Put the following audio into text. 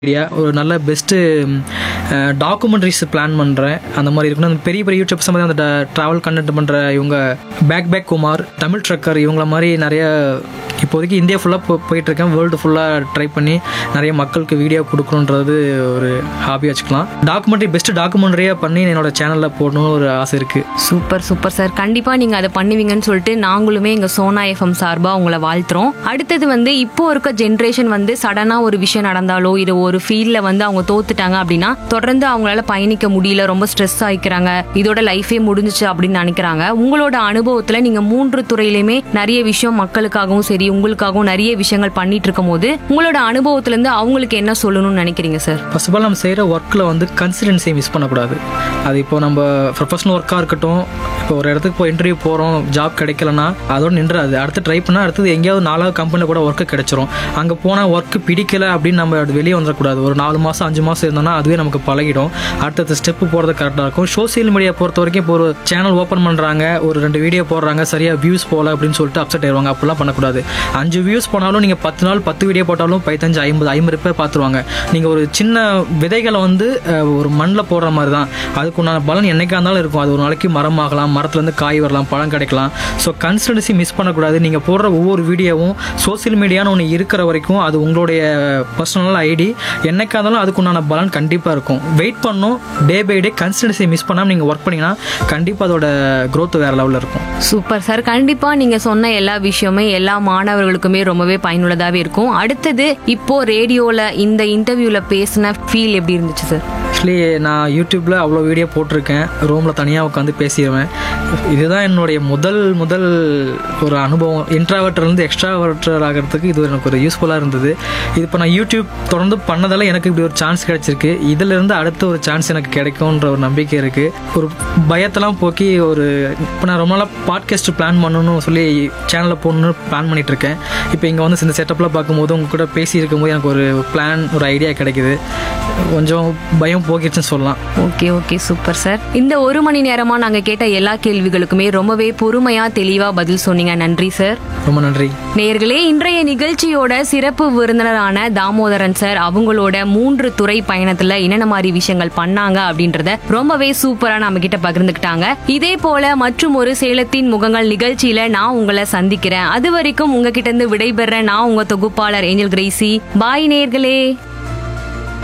idea ஒரு நல்ல best documentaries plan பண்ணுறேன் அந்த மாதிரி இருக்கணும் அந்த பெரிய பெரிய யூடியூப்ஸ் மாதிரி அந்த ட்ராவல் கண்டென்ட் பண்ணுற இவங்க backpack Kumar Tamil trekker இவங்கள மாதிரி நிறைய இப்போதைக்கு இந்தியா ஃபுல்லாக போ போயிட்டுருக்கேன் வேர்ல்டு ஃபுல்லாக ட்ரை பண்ணி நிறைய மக்களுக்கு வீடியோ கொடுக்கணுன்றது ஒரு ஹாபி வச்சுக்கலாம் டாக்குமெண்ட்ரி பெஸ்ட்டு டாக்குமெண்ட்ரியாக பண்ணி என்னோட சேனலில் போடணும்னு ஒரு ஆசை இருக்குது சூப்பர் சூப்பர் சார் கண்டிப்பா நீங்க அதை பண்ணுவீங்கன்னு சொல்லிட்டு நாங்களுமே எங்க சோனா எஃப்எம் சார்பா உங்களை வாழ்த்துறோம் அடுத்தது வந்து இப்போ இருக்க ஜென்ரேஷன் வந்து சடனா ஒரு விஷயம் நடந்தாலோ இது ஒரு ஃபீல்ட்ல வந்து அவங்க தோத்துட்டாங்க அப்படின்னா தொடர்ந்து அவங்களால பயணிக்க முடியல ரொம்ப ஸ்ட்ரெஸ் ஆயிக்கிறாங்க இதோட லைஃபே முடிஞ்சுச்சு அப்படின்னு நினைக்கிறாங்க உங்களோட அனுபவத்துல நீங்க மூன்று துறையிலுமே நிறைய விஷயம் மக்களுக்காகவும் சரி உங்களுக்காகவும் நிறைய விஷயங்கள் பண்ணிட்டு இருக்கும் போது உங்களோட அனுபவத்துல இருந்து அவங்களுக்கு என்ன சொல்லணும்னு நினைக்கிறீங்க சார் ஃபர்ஸ்ட் ஆஃப் ஆல் நம்ம செய்கிற ஒர்க்கில் வந்து கன்சிடென்சியை மிஸ் பண்ணக்கூடாது அது இப்போ நம்ம ப்ரொஃபஷனல் ஒர்க்காக இருக்கட்டும் இப்போ ஒரு இடத்துக்கு போய் இன்டர்வியூ போகிறோம் ஜாப் கிடைக்கலனா அதோட நின்றாது அடுத்து ட்ரை பண்ணால் அடுத்தது எங்கேயாவது நாலாவது கம்பெனியில் கூட ஒர்க்கு கிடைச்சிரும் அங்கே போனால் ஒர்க்கு பிடிக்கல அப்படின்னு நம்ம அது வெளியே வந்துடக்கூடாது ஒரு நாலு மாதம் அஞ்சு மாதம் இருந்தோம்னா அதுவே நமக்கு பழகிடும் அடுத்தடுத்த ஸ்டெப்பு போகிறது கரெக்டாக இருக்கும் சோசியல் மீடியா பொறுத்த வரைக்கும் இப்போ ஒரு சேனல் ஓப்பன் பண்ணுறாங்க ஒரு ரெண்டு வீடியோ போடுறாங்க சரியாக வியூஸ் போகல அப்படின்னு சொல்லிட்டு அப்செட் ஆயிடுவாங்க அப்படிலாம் பண்ணக்கூடாது அஞ்சு வியூஸ் போனாலும் நீங்கள் பத்து நாள் பத்து வீடியோ போட்டாலும் பதினஞ்சு ஐம்பது ஐம்பது பேர் பார்த்துருவாங்க நீங்கள் ஒரு சின்ன விதைகளை வந்து அஹ், ஒரு மண்ணில் போடுற மாதிரி தான் அதுக்குண்டான பலன் என்னைக்கா இருந்தாலும் இருக்கும் அது ஒரு நாளைக்கு மரம் ஆகலாம் மரத்துலேருந்து காய் வரலாம் பழம் கிடைக்கலாம் ஸோ கன்சிஸ்டன்சி மிஸ் பண்ணக்கூடாது நீங்கள் போடுற ஒவ்வொரு வீடியோவும் சோஷியல் மீடியான்னு ஒன்று இருக்கிற வரைக்கும் அது உங்களுடைய பர்சனல் ஐடி என்னைக்கா இருந்தாலும் அதுக்குண்டான பலன் கண்டிப்பாக இருக்கும் வெயிட் பண்ணும் day by day consistency miss பண்ணாமல் நீங்கள் ஒர்க் பண்ணீங்கன்னா கண்டிப்பாக அதோட growth வேறு லெவலில் இருக்கும் சூப்பர் சார் கண்டிப்பா நீங்க சொன்ன எல்லா விஷயமே எல்லா மாணவர்களுக்குமே ரொம்பவே பயனுள்ளதாவே இருக்கும் அடுத்தது இப்போ ரேடியோல இந்த இன்டர்வியூல பேசின ஃபீல் எப்படி இருந்துச்சு சார் ஆக்சுவலி நான் யூடியூப்பில் அவ்வளோ வீடியோ போட்டிருக்கேன் ரூமில் தனியாக உட்காந்து பேசிடுவேன் இதுதான் என்னுடைய முதல் முதல் ஒரு அனுபவம் இன்ட்ராவர்ட்டர்லேருந்து எக்ஸ்ட்ராவர்ட்டர் ஆகிறதுக்கு இது எனக்கு ஒரு யூஸ்ஃபுல்லாக இருந்தது இது இப்போ நான் யூடியூப் தொடர்ந்து பண்ணதால எனக்கு இப்படி ஒரு சான்ஸ் கிடைச்சிருக்கு இதிலிருந்து அடுத்த ஒரு சான்ஸ் எனக்கு கிடைக்கும்ன்ற ஒரு நம்பிக்கை இருக்குது ஒரு பயத்தெல்லாம் போக்கி ஒரு இப்போ நான் ரொம்ப நாளாக பாட்காஸ்ட் பிளான் பண்ணணும்னு சொல்லி சேனலில் போடணும்னு பிளான் பண்ணிட்டு இருக்கேன் இப்போ இங்கே வந்து இந்த செட்டப்லாம் பார்க்கும்போது உங்க கூட பேசி இருக்கும்போது எனக்கு ஒரு பிளான் ஒரு ஐடியா கிடைக்குது கொஞ்சம் பயம் போக்கிடுச்சுன்னு சொல்லலாம் ஓகே ஓகே சூப்பர் சார் இந்த ஒரு மணி நேரமா நாங்க கேட்ட எல்லா கேள்விகளுக்குமே ரொம்பவே பொறுமையா தெளிவா பதில் சொன்னீங்க நன்றி சார் ரொம்ப நன்றி நேர்களே இன்றைய நிகழ்ச்சியோட சிறப்பு விருந்தினரான தாமோதரன் சார் அவங்களோட மூன்று துறை பயணத்துல என்னென்ன மாதிரி விஷயங்கள் பண்ணாங்க அப்படின்றத ரொம்பவே சூப்பரா நம்ம கிட்ட பகிர்ந்துக்கிட்டாங்க இதே போல மற்றும் ஒரு சேலத்தின் முகங்கள் நிகழ்ச்சியில நான் உங்களை சந்திக்கிறேன் அது வரைக்கும் உங்ககிட்ட இருந்து விடைபெற நான் உங்க தொகுப்பாளர் ஏஞ்சல் கிரேசி பாய் நேர்களே